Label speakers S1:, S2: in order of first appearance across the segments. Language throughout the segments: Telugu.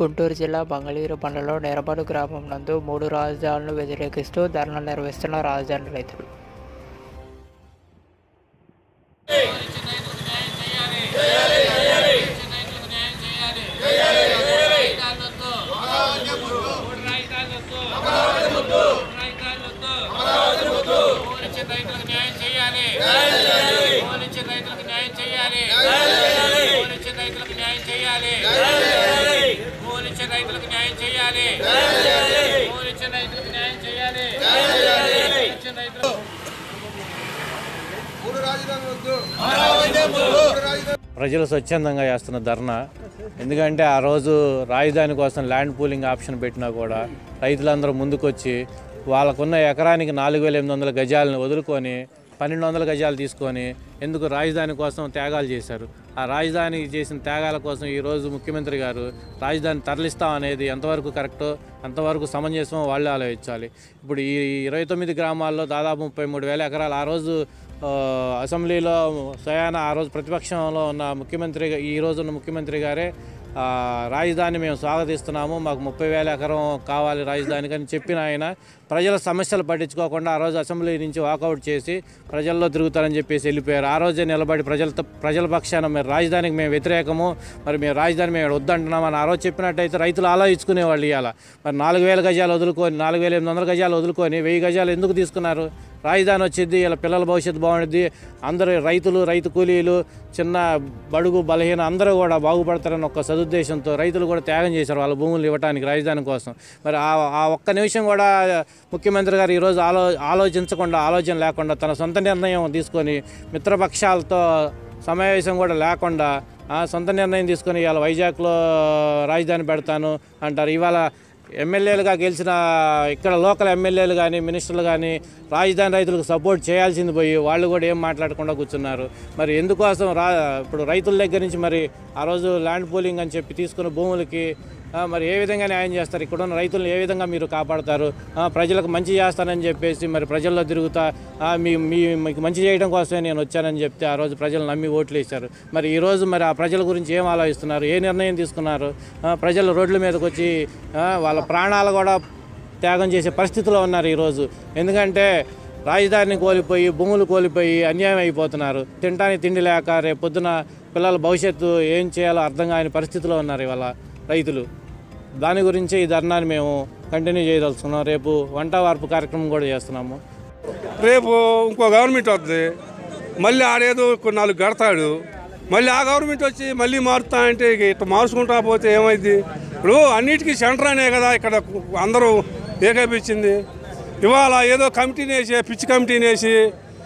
S1: గుంటూరు జిల్లా మంగళగిరి మండలం నెరమలు గ్రామం నందు మూడు రాజధానులను వ్యతిరేకిస్తూ ధర్నా నిర్వహిస్తున్న రాజధాని రైతులు
S2: రైతులకు న్యాయం చేయాలి పోలించే రైతులకు న్యాయం చేయాలి పోలించే రైతులకు న్యాయం చేయాలి పోలించే రైతులకు న్యాయం చేయాలి పోలించే రైతులకు న్యాయం చేయాలి పోలించే రైతులకు
S3: ప్రజలు స్వచ్ఛందంగా చేస్తున్న ధర్నా ఎందుకంటే ఆ రోజు రాజధాని కోసం ల్యాండ్ పూలింగ్ ఆప్షన్ పెట్టినా కూడా రైతులందరూ ముందుకొచ్చి వాళ్ళకున్న ఎకరానికి నాలుగు వేల ఎనిమిది వందల గజాలను వదులుకొని పన్నెండు వందల గజాలు తీసుకొని ఎందుకు రాజధాని కోసం త్యాగాలు చేశారు ఆ రాజధాని చేసిన త్యాగాల కోసం ఈరోజు ముఖ్యమంత్రి గారు రాజధాని తరలిస్తాం అనేది ఎంతవరకు కరెక్టో ఎంతవరకు సమంజసమో వాళ్ళే ఆలోచించాలి ఇప్పుడు ఈ ఇరవై తొమ్మిది గ్రామాల్లో దాదాపు ముప్పై మూడు వేల ఎకరాలు ఆ రోజు ఆ, అసెంబ్లీలో స్వయాన ఆ రోజు ప్రతిపక్షంలో ఉన్న ముఖ్యమంత్రి ఈ రోజు ఉన్న ముఖ్యమంత్రి గారే ఆ, రాజధాని మేము స్వాగతిస్తున్నాము మాకు ముప్పై వేల ఎకరం కావాలి రాజధానికి అని చెప్పిన ఆయన ప్రజల సమస్యలు పట్టించుకోకుండా ఆ రోజు అసెంబ్లీ నుంచి వాకౌట్ చేసి ప్రజల్లో తిరుగుతారని చెప్పేసి వెళ్ళిపోయారు ఆ రోజే నిలబడి ప్రజలతో ప్రజల పక్షాన మరి రాజధానికి మేము వ్యతిరేకము మరి మేము రాజధాని మేము వద్దంటున్నాం అని ఆ రోజు చెప్పినట్టయితే రైతులు ఆలోచించుకునేవాళ్ళు ఇవాళ మరి నాలుగు వేల గజాలు వదులుకొని నాలుగు వేల ఎనిమిది వందల గజాలు వదులుకొని వెయ్యి గజాలు ఎందుకు తీసుకున్నారు రాజధాని వచ్చింది ఇలా పిల్లల భవిష్యత్తు బాగుంటుంది అందరూ రైతులు రైతు కూలీలు చిన్న బడుగు బలహీన అందరూ కూడా బాగుపడతారని ఒక సదుద్దేశంతో రైతులు కూడా త్యాగం చేశారు వాళ్ళ భూములు ఇవ్వడానికి రాజధాని కోసం మరి ఆ ఆ ఒక్క నిమిషం కూడా ముఖ్యమంత్రి గారు ఈరోజు ఆలో ఆలోచించకుండా ఆలోచన లేకుండా తన సొంత నిర్ణయం తీసుకొని మిత్రపక్షాలతో సమావేశం కూడా లేకుండా ఆ, సొంత నిర్ణయం తీసుకొని ఇవాళ వైజాగ్లో రాజధాని పెడతాను అంటారు ఇవాళ ఎమ్మెల్యేలుగా గెలిచిన ఇక్కడ లోకల్ ఎమ్మెల్యేలు కానీ మినిస్టర్లు కానీ రాజధాని రైతులకు సపోర్ట్ చేయాల్సింది పోయి వాళ్ళు కూడా ఏం మాట్లాడకుండా కూర్చున్నారు మరి ఎందుకోసం రా ఇప్పుడు రైతుల దగ్గర నుంచి మరి ఆ రోజు ల్యాండ్ పూలింగ్ అని చెప్పి తీసుకున్న భూములకి ఆ, మరి ఏ విధంగా న్యాయం చేస్తారు ఇక్కడ ఉన్న రైతులను ఏ విధంగా మీరు కాపాడతారు ఆ, ప్రజలకు మంచి చేస్తానని చెప్పేసి మరి ప్రజల్లో తిరుగుతా ఆ, మీ మీ మీకు మంచి చేయడం కోసమే నేను వచ్చానని చెప్తే ఆ రోజు ప్రజలు నమ్మి ఓట్లు వేశారు మరి ఈ రోజు మరి ఆ ప్రజల గురించి ఏం ఆలోచిస్తున్నారు ఏ నిర్ణయం తీసుకున్నారు ఆ, ప్రజలు రోడ్ల మీదకి వచ్చి ఆ, వాళ్ళ ప్రాణాలు కూడా త్యాగం చేసే పరిస్థితిలో ఉన్నారు ఈరోజు ఎందుకంటే రాజధానిని కోల్పోయి భూములు కోల్పోయి అన్యాయం అయిపోతున్నారు తినడానికి తిండి లేక రేపు పొద్దున పిల్లల భవిష్యత్తు ఏం చేయాలో అర్థం కాని పరిస్థితిలో ఉన్నారు ఇవాళ రైతులు దాని గురించి ఈ ధర్నాన్ని మేము కంటిన్యూ చేయదలుచుకున్నాం రేపు వంట వార్పు కార్యక్రమం కూడా చేస్తున్నాము
S4: రేపు ఇంకో గవర్నమెంట్ వస్తుంది మళ్ళీ ఆడేదో కొన్ని నాలుగు గడతాడు మళ్ళీ ఆ గవర్నమెంట్ వచ్చి మళ్ళీ మారుతా అంటే ఇక ఇట్లా మార్చుకుంటా పోతే ఏమైంది ఇప్పుడు అన్నిటికీ సెంటర్ అనే కదా ఇక్కడ అందరూ ఏకపించింది ఇవాళ ఏదో కమిటీని వేసి పిచ్చి కమిటీని వేసి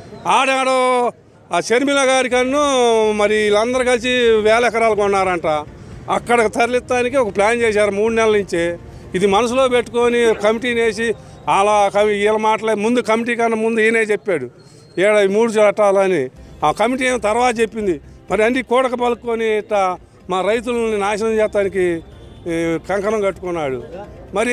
S4: ఆడాడో ఆ షర్మిల గారి కన్ను మరి వీళ్ళందరూ కలిసి వేల ఎకరాలు కొన్నారంట అక్కడ తరలిస్తానికి ఒక ప్లాన్ చేశారు మూడు నెలల నుంచి ఇది మనసులో పెట్టుకొని కమిటీని వేసి అలా కవి వీళ్ళ మాటలే ముందు కమిటీ కన్నా ముందు ఈయనే చెప్పాడు ఏడ ఈ మూడు చట్టాలని ఆ కమిటీ ఏమో తర్వాత చెప్పింది మరి అన్ని కూడక పలుకొని ఇట్లా మా రైతులని నాశనం చేయడానికి ఈ, కంకణం కట్టుకున్నాడు మరి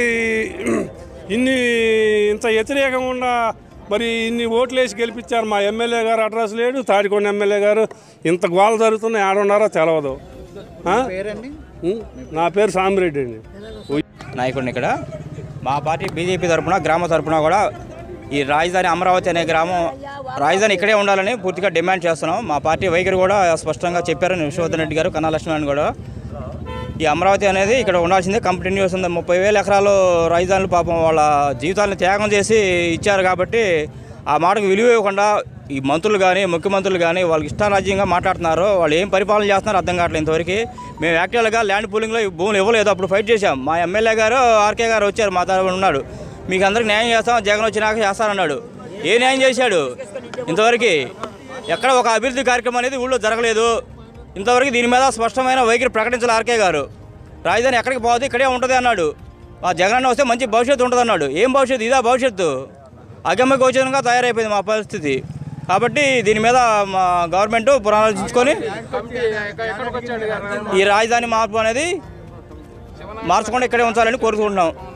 S4: ఇన్ని ఇంత వ్యతిరేకంగా మరి ఇన్ని ఓట్లు వేసి గెలిపించారు మా ఎమ్మెల్యే గారు అడ్రస్ లేడు తాడికొండ ఎమ్మెల్యే గారు ఇంత గోల జరుగుతున్నాయి ఆడున్నారో తెలవదు ఆ? ఉం? నా పేరు సామిరెడ్డి అండి
S5: నాయకుడిని ఇక్కడ మా పార్టీ బీజేపీ తరఫున గ్రామ తరఫున కూడా ఈ రాజధాని అమరావతి అనే గ్రామం రాజధాని ఇక్కడే ఉండాలని పూర్తిగా డిమాండ్ చేస్తున్నాం మా పార్టీ వైఖరి కూడా స్పష్టంగా చెప్పారు విశ్వవర్ధన్ రెడ్డి గారు కన్నా లక్ష్మణ్ కూడా ఈ అమరావతి అనేది ఇక్కడ ఉండాల్సిందే కంటిన్యూస్ ఉంది ముప్పై వేల ఎకరాలు రాజధానులు పాపం వాళ్ళ జీవితాలను త్యాగం చేసి ఇచ్చారు కాబట్టి ఆ మాటకు విలువ ఇవ్వకుండా ఈ మంత్రులు కానీ ముఖ్యమంత్రులు కానీ వాళ్ళకి ఇష్టారాజ్యంగా మాట్లాడుతున్నారు వాళ్ళు ఏం పరిపాలన చేస్తున్నారో అర్థం కావట్లేదు ఇంతవరకు మేము యాక్చువల్గా ల్యాండ్ పూలింగ్లో ఈ భూములు ఇవ్వలేదు అప్పుడు ఫైట్ చేశాం మా ఎమ్మెల్యే గారు ఆర్కే గారు వచ్చారు మా తరఫున ఉన్నాడు మీకు అందరికి న్యాయం చేస్తాం జగన్ వచ్చినాక చేస్తానన్నాడు ఏ న్యాయం చేశాడు ఇంతవరకు ఎక్కడ ఒక అభివృద్ధి కార్యక్రమం అనేది ఊళ్ళో జరగలేదు ఇంతవరకు దీని మీద స్పష్టమైన వైఖరి ప్రకటించాలి ఆర్కే గారు రాజధాని ఎక్కడికి పోదు ఇక్కడే ఉంటుంది అన్నాడు ఆ జగన్ అన్న వస్తే మంచి భవిష్యత్తు ఉంటుంది అన్నాడు ఏం భవిష్యత్తు ఇదా భవిష్యత్తు అగమ్య గోచరంగా తయారైపోయింది మా పరిస్థితి కాబట్టి దీని మీద మా గవర్నమెంట్ పునరాలోచించుకొని ఈ రాజధాని మార్పు అనేది మార్చకుండా ఇక్కడే ఉంచాలని కోరుకుంటున్నాం